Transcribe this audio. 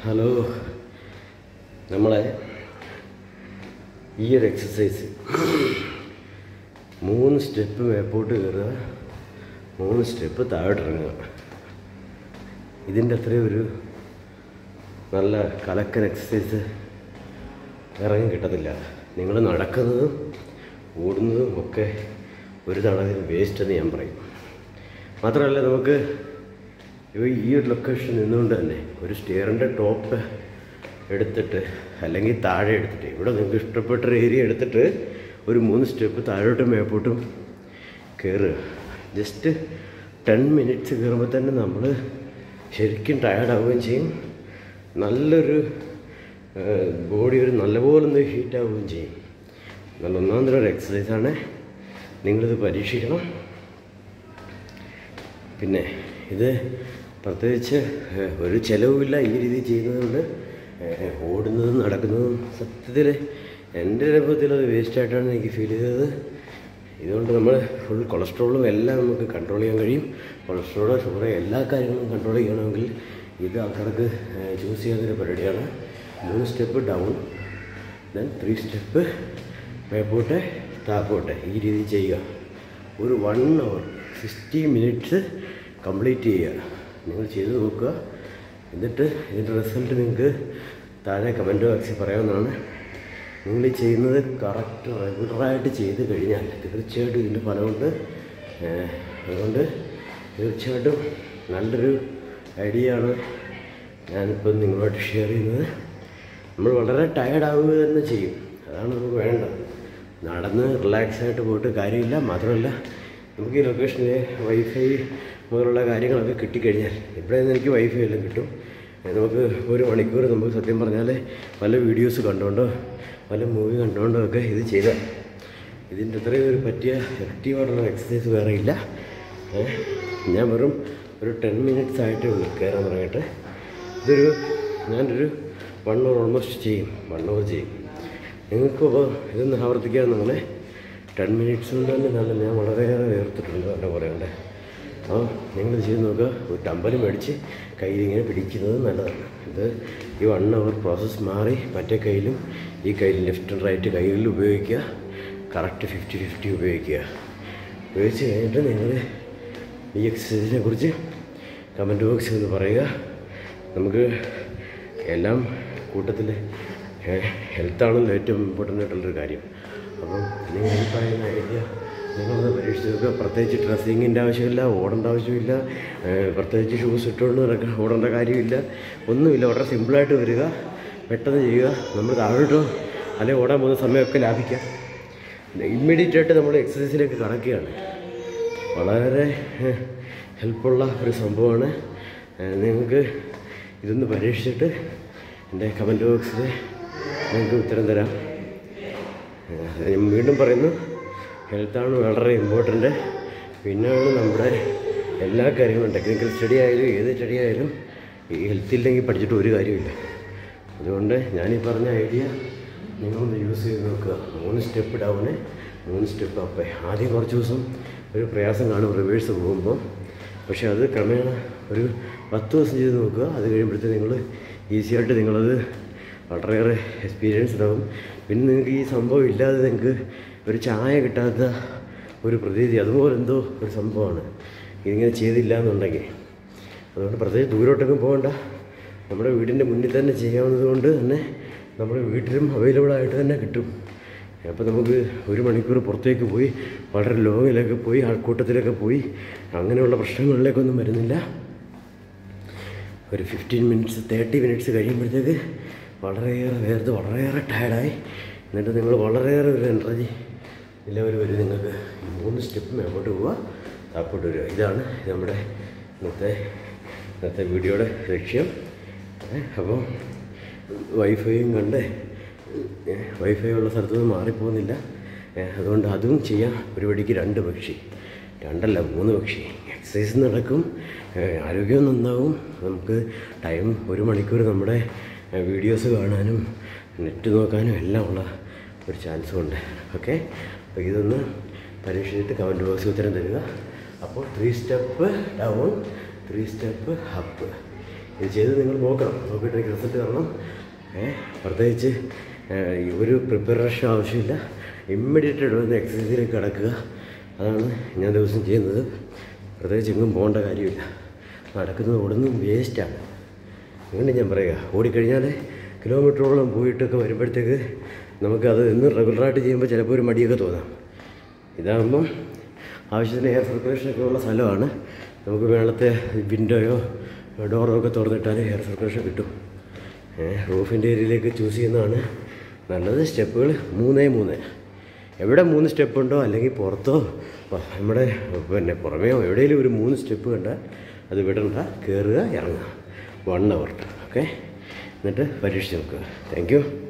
hello നമ്മളെ ഈ ഒരു എക്സസൈസ് മൂന്ന് സ്റ്റെപ്പ് മേപ്പോട്ട് കയറുക മൂന്ന് സ്റ്റെപ്പ് താഴോട്ട് ഇറങ്ങുക ഇതിൻ്റെ അത്രയും ഒരു നല്ല കലക്കൻ എക്സസൈസ് ഇറങ്ങി കിട്ടത്തില്ല നിങ്ങൾ നടക്കുന്നതും ഓടുന്നതും ഒക്കെ ഒരു തടവിൽ വേസ്റ്റ് എന്ന് ഞാൻ പറയും മാത്രമല്ല നമുക്ക് ഇവ ഈ ഒരു ലൊക്കേഷൻ നിന്നുകൊണ്ട് തന്നെ ഒരു സ്റ്റെയറിൻ്റെ ടോപ്പ് എടുത്തിട്ട് അല്ലെങ്കിൽ താഴെ എടുത്തിട്ട് ഇവിടെ നിങ്ങൾക്ക് ഇഷ്ടപ്പെട്ട ഒരു ഏരിയ എടുത്തിട്ട് ഒരു മൂന്ന് സ്റ്റെപ്പ് താഴോട്ടും മേപ്പോട്ടും കയറുക ജസ്റ്റ് ടെൻ മിനിറ്റ്സ് കയറുമ്പോൾ തന്നെ നമ്മൾ ശരിക്കും ടയർഡാവുകയും ചെയ്യും നല്ലൊരു ബോഡി ഒരു നല്ലപോലെ ഒന്ന് ഹീറ്റ് ആവുകയും ചെയ്യും നല്ല ഒന്നാം തരം ഒരു എക്സസൈസാണ് നിങ്ങളിത് പരീക്ഷിക്കണം പിന്നെ ഇത് പ്രത്യേകിച്ച് ഏഹ്, ഒരു ചിലവുമില്ല ഈ രീതിയിൽ ചെയ്യുന്നതുകൊണ്ട് ഏഹ്, ഓടുന്നതും നടക്കുന്നതും സത്യത്തിൽ എൻ്റെ അനുഭവത്തിൽ അത് വേസ്റ്റായിട്ടാണ് എനിക്ക് ഫീൽ ചെയ്തത് ഇതുകൊണ്ട് നമ്മൾ ഫുൾ കൊളസ്ട്രോളും എല്ലാം നമുക്ക് കൺട്രോൾ ചെയ്യാൻ കഴിയും കൊളസ്ട്രോള് ഷുഗർ എല്ലാ കാര്യങ്ങളും കൺട്രോൾ ചെയ്യണമെങ്കിൽ ഇത് ആൾക്കാർക്ക് ചൂസ് ചെയ്യാവുന്നൊരു പരിപാടിയാണ് മൂന്ന് step down then three step മേപ്പോട്ടെ താപ്പോട്ടെ ഈ രീതിയിൽ ചെയ്യുക ഒരു one hour sixty minutes complete ചെയ്യുക നിങ്ങൾ ചെയ്ത് നോക്കുക എന്നിട്ട് ഇതിൻ്റെ റിസൾട്ട് നിങ്ങൾക്ക് താഴെ കമൻറ്റ് ബോക്സിൽ പറയാവുന്നതാണ് നിങ്ങൾ ഈ ചെയ്യുന്നത് കറക്റ്റ് റെഗുലറായിട്ട് ചെയ്ത് കഴിഞ്ഞാൽ തീർച്ചയായിട്ടും ഇതിൻ്റെ ഫലമുണ്ട് ഏഹ്, അതുകൊണ്ട് തീർച്ചയായിട്ടും നല്ലൊരു ഐഡിയ ആണ് ഞാനിപ്പോൾ നിങ്ങളുമായിട്ട് ഷെയർ ചെയ്യുന്നത് നമ്മൾ വളരെ ടയർഡ് ആവുക തന്നെ ചെയ്യും അതാണ് നമുക്ക് വേണ്ടത് നടന്ന് റിലാക്സ് ആയിട്ട് പോയിട്ട് കാര്യമില്ല മാത്രമല്ല നമുക്ക് ഈ ലൊക്കേഷനിൽ വൈഫൈ മുതലുള്ള കാര്യങ്ങളൊക്കെ കിട്ടിക്കഴിഞ്ഞാൽ ഇവിടെ നിന്ന് എനിക്ക് വൈഫൈ എല്ലാം കിട്ടും ഏ, നമുക്ക് ഒരു മണിക്കൂർ നമുക്ക് സത്യം പറഞ്ഞാൽ പല വീഡിയോസ് കണ്ടുകൊണ്ടോ പല മൂവി കണ്ടുകൊണ്ടോ ഒക്കെ ഇത് ചെയ്താൽ ഇതിൻ്റെ അത്രയും ഒരു പറ്റിയ എഫക്റ്റീവായിട്ടുള്ള എക്സസൈസ് വേറെ ഇല്ല ഏ, ഞാൻ വെറും ഒരു ടെൻ മിനിറ്റ്സ് ആയിട്ടേ ഉള്ളൂ കയറാൻ തുടങ്ങിയിട്ട് ഇതൊരു ഞാനൊരു വൺ അവർ ഓൾമോസ്റ്റ് ചെയ്യും വൺ അവർ ചെയ്യും നിങ്ങൾക്കിപ്പോൾ ഇതൊന്ന് ആവർത്തിക്കാമെന്നാണ് ടെൻ മിനിറ്റ്സ് കൊണ്ട് തന്നെ നല്ല ഞാൻ വളരെയേറെ വേർത്തിട്ടുണ്ട് എന്നെ പറയണ്ടേ അപ്പോൾ നിങ്ങൾ ചെയ്ത് നോക്കുക ഒരു ടമ്പല് മേടിച്ച് കയ്യിൽ ഇങ്ങനെ പിടിക്കുന്നത് നല്ലതാണ് ഇത് ഈ വൺ അവർ പ്രോസസ്സ് മാറി മറ്റേ കയ്യിലും ഈ കയ്യിൽ ലെഫ്റ്റ് ആൻഡ് റൈറ്റ് കൈകളിൽ ഉപയോഗിക്കുക കറക്റ്റ് ഫിഫ്റ്റി ഫിഫ്റ്റി ഉപയോഗിക്കുക ഉപയോഗിച്ച് കഴിഞ്ഞിട്ട് നിങ്ങൾ ഈ എക്സസൈസിനെ കുറിച്ച് കമൻറ്റ് ബോക്സിൽ ഒന്ന് പറയുക നമുക്ക് എല്ലാം കൂട്ടത്തിൽ ഹെൽത്താണല്ലോ ഏറ്റവും ഇമ്പോർട്ടൻ്റ് ആയിട്ടുള്ളൊരു കാര്യം അപ്പം നിങ്ങൾ ഈ പറയുന്ന ഐഡിയ നിങ്ങളൊന്ന് പരീക്ഷിച്ച് നോക്കുക പ്രത്യേകിച്ച് ഡ്രസ്സിങ്ങിൻ്റെ ആവശ്യമില്ല ഓടേണ്ട ആവശ്യമില്ല ഏഹ് പ്രത്യേകിച്ച് ഷൂസ് ഇട്ടുകൊണ്ട് നടക്ക ഓടേണ്ട കാര്യമില്ല ഒന്നുമില്ല വളരെ സിമ്പിളായിട്ട് വരിക പെട്ടെന്ന് ചെയ്യുക നമ്മൾ താഴോട്ടോ അല്ലെങ്കിൽ ഓടാൻ പോകുന്ന സമയമൊക്കെ ലാഭിക്കാം ഇമ്മീഡിയറ്റ് ആയിട്ട് നമ്മൾ എക്സസൈസിലേക്ക് കടക്കുകയാണ് വളരെ ഏഹ്, ഹെൽപ്പുള്ള ഒരു സംഭവമാണ് ഏഹ്, നിങ്ങൾക്ക് ഇതൊന്ന് പരീക്ഷിച്ചിട്ട് എൻ്റെ കമൻറ്റ് ബോക്സിൽ നിങ്ങൾക്ക് ഉത്തരം തരാം ഏഹ്, ഞാൻ വീണ്ടും പറയുന്നു ഹെൽത്താണ് വളരെ ഇമ്പോർട്ടൻ്റ് പിന്നെയാണ് നമ്മുടെ എല്ലാ കാര്യങ്ങളും ടെക്നിക്കൽ സ്റ്റഡി ആയാലും ഏത് സ്റ്റഡി ആയാലും ഈ ഹെൽത്ത് ഇല്ലെങ്കിൽ പഠിച്ചിട്ട് ഒരു കാര്യമില്ല അതുകൊണ്ട് ഞാനീ പറഞ്ഞ ഐഡിയ നിങ്ങളൊന്ന് യൂസ് ചെയ്ത് നോക്കുക മൂന്ന് സ്റ്റെപ്പ് ഡൗണ് മൂന്ന് സ്റ്റെപ്പ് അപ്പ് ആദ്യം കുറച്ച് ദിവസം ഒരു പ്രയാസം കാണും റിവേഴ്സ് പോകുമ്പോൾ പക്ഷേ അത് ക്രമേണ ഒരു പത്ത് ദിവസം ചെയ്ത് നോക്കുക അത് കഴിയുമ്പോഴത്തേക്ക് നിങ്ങൾ ഈസി ആയിട്ട് നിങ്ങളത് വളരെയേറെ എക്സ്പീരിയൻസ്ഡ് ആവും പിന്നെ നിങ്ങൾക്ക് ഈ സംഭവം ഇല്ലാതെ നിങ്ങൾക്ക് ഒരു ചായ കിട്ടാത്ത ഒരു പ്രതീതി അതുപോലെ എന്തോ ഒരു സംഭവമാണ് ഇതിങ്ങനെ ചെയ്തില്ല എന്നുണ്ടെങ്കിൽ അതുകൊണ്ട് പ്രത്യേകിച്ച് ദൂരോട്ടൊന്നും പോകണ്ട നമ്മുടെ വീടിൻ്റെ മുന്നിൽ തന്നെ ചെയ്യാവുന്നത് കൊണ്ട് തന്നെ നമ്മുടെ വീട്ടിലും അവൈലബിൾ ആയിട്ട് തന്നെ കിട്ടും അപ്പോൾ നമുക്ക് ഒരു മണിക്കൂർ പുറത്തേക്ക് പോയി വളരെ ലോങ്ങിലൊക്കെ പോയി ആൾക്കൂട്ടത്തിലൊക്കെ പോയി അങ്ങനെയുള്ള പ്രശ്നങ്ങളിലേക്കൊന്നും വരുന്നില്ല ഒരു ഫിഫ്റ്റീൻ മിനിറ്റ്സ് തേർട്ടി മിനിറ്റ്സ് കഴിയുമ്പോഴത്തേക്ക് വളരെയേറെ വേർത്ത് വളരെയേറെ ടയർഡായി എന്നിട്ട് നിങ്ങൾ വളരെയേറെ ഒരു എനർജി ലെവൽ വരും നിങ്ങൾക്ക് ഈ മൂന്ന് സ്റ്റെപ്പ് മേപ്പോട്ട് പോവുക താപ്പോട്ട് വരിക ഇതാണ് നമ്മുടെ ഇന്നത്തെ ഇന്നത്തെ വീഡിയോയുടെ ലക്ഷ്യം ഏ, അപ്പോൾ വൈഫൈയും കണ്ട് ഏ, വൈഫൈ ഉള്ള സ്ഥലത്തുനിന്ന് മാറിപ്പോകുന്നില്ല ഏ, അതുകൊണ്ട് അതും ചെയ്യാം ഒരു വെടിക്ക് രണ്ട് പക്ഷി രണ്ടല്ല മൂന്ന് പക്ഷി എക്സസൈസ് നടക്കും ഏ, ആരോഗ്യം നന്നാവും നമുക്ക് ടൈം ഒരു മണിക്കൂർ നമ്മുടെ വീഡിയോസ് കാണാനും നെറ്റ് നോക്കാനും എല്ലാം ഉള്ള ഒരു ചാൻസും ഉണ്ട് ഓക്കെ അപ്പോൾ ഇതൊന്ന് പരീക്ഷിച്ചിട്ട് കമൻറ്റ് ബോക്സിൽ ഉത്തരം തരിക അപ്പോൾ three step down three step up ഇത് ചെയ്ത് നിങ്ങൾ നോക്കണം നോക്കിയിട്ട് എനിക്ക് റിസൾട്ട് തരണം ഏ പ്രത്യേകിച്ച് ഏ, ഒരു പ്രിപ്പറേഷൻ ആവശ്യമില്ല ഇമ്മീഡിയറ്റ് ഒന്ന് എക്സസൈസിലേക്ക് കിടക്കുക അതാണ് ഞാൻ ദിവസം ചെയ്യുന്നത് പ്രത്യേകിച്ച് എങ്ങും പോകേണ്ട കാര്യമില്ല നടക്കുന്നത് ഓടുന്നതും വേസ്റ്റാണ് അങ്ങനെ ഞാൻ പറയുക ഓടിക്കഴിഞ്ഞാൽ കിലോമീറ്ററോളം പോയിട്ടൊക്കെ വരുമ്പോഴത്തേക്ക് നമുക്കത് ഇന്ന് റെഗുലറായിട്ട് ചെയ്യുമ്പോൾ ചിലപ്പോൾ ഒരു മടിയൊക്കെ തോന്നാം ഇതാകുമ്പം ആവശ്യത്തിന് എയർ സർക്കുലേഷനൊക്കെ ഉള്ള സ്ഥലമാണ് നമുക്ക് മേളത്തെ വിൻഡോയോ ഡോറോ ഒക്കെ തുറന്നിട്ടാൽ എയർ സർക്കുലേഷൻ കിട്ടും റൂഫിൻ്റെ ഏരിയയിലേക്ക് ചൂസ് ചെയ്യുന്നതാണ് നല്ലത് സ്റ്റെപ്പുകൾ മൂന്നേ മൂന്ന് എവിടെ മൂന്ന് സ്റ്റെപ്പ് ഉണ്ടോ അല്ലെങ്കിൽ പുറത്തോ പ- നമ്മുടെ പിന്നെ പുറമേയോ എവിടെയെങ്കിലും ഒരു മൂന്ന് സ്റ്റെപ്പ് കണ്ടാൽ അത് വിടണ്ട കയറുക ഇറങ്ങുക വൺ അവർ ഓക്കെ എന്നിട്ട് പരീക്ഷിച്ച് നോക്കുക താങ്ക് യു